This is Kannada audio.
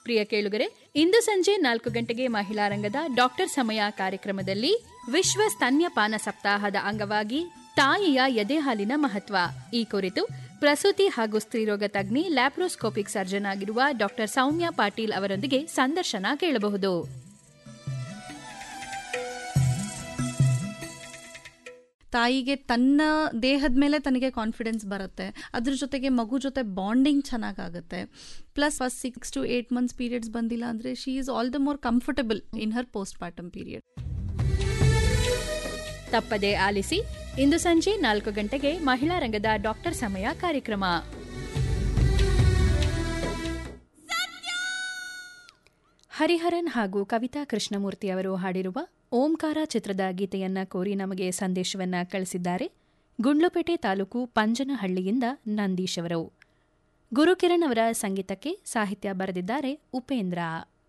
ಪ್ರಿಯ ಕೇಳುಗರೆ ಇಂದು ಸಂಜೆ ನಾಲ್ಕು ಗಂಟೆಗೆ ಮಹಿಳಾ ರಂಗದ ಡಾಕ್ಟರ್ ಸಮಯ ಕಾರ್ಯಕ್ರಮದಲ್ಲಿ ವಿಶ್ವ ಸ್ತನ್ಯಪಾನ ಸಪ್ತಾಹದ ಅಂಗವಾಗಿ ತಾಯಿಯ ಎದೆ ಹಾಲಿನ ಮಹತ್ವ ಈ ಕುರಿತು ಪ್ರಸೂತಿ ಹಾಗೂ ಸ್ತ್ರೀರೋಗ ತಜ್ಞೆ ಲ್ಯಾಪ್ರೋಸ್ಕೋಪಿಕ್ ಸರ್ಜನ್ ಆಗಿರುವ ಡಾಕ್ಟರ್ ಸೌಮ್ಯ ಪಾಟೀಲ್ ಅವರೊಂದಿಗೆ ಸಂದರ್ಶನ ಕೇಳಬಹುದು ತಾಯಿಗೆ ತನ್ನ ದೇಹದ ಮೇಲೆ ತನಗೆ ಕಾನ್ಫಿಡೆನ್ಸ್ ಬರುತ್ತೆ ಅದ್ರ ಜೊತೆಗೆ ಮಗು ಜೊತೆ ಬಾಂಡಿಂಗ್ ಚೆನ್ನಾಗಾಗುತ್ತೆ plus first six to eight months periods ಬಂದಿಲ್ಲ ಅಂದರೆ she is all the more comfortable in her postpartum period ತಪ್ಪದೆ ಆಲಿಸಿ ಇಂದು ಸಂಜೆ ನಾಲ್ಕು ಗಂಟೆಗೆ ಮಹಿಳಾ ರಂಗದ ಡಾಕ್ಟರ್ ಸಮಯ ಕಾರ್ಯಕ್ರಮ ಹರಿಹರನ್ ಹಾಗೂ ಕವಿತಾ ಕೃಷ್ಣಮೂರ್ತಿ ಅವರು ಹಾಡಿರುವ ಓಂಕಾರ ಚಿತ್ರದ ಗೀತೆಯನ್ನ ಕೋರಿ ನಮಗೆ ಸಂದೇಶವನ್ನ ಕಳಿಸಿದ್ದಾರೆ ಗುಂಡ್ಲುಪೇಟೆ ತಾಲೂಕು ಪಂಜನಹಳ್ಳಿಯಿಂದ ನಂದೀಶ್ ಅವರು ಗುರುಕಿರಣ್ ಅವರ ಸಂಗೀತಕ್ಕೆ ಸಾಹಿತ್ಯ ಬರೆದಿದ್ದಾರೆ ಉಪೇಂದ್ರ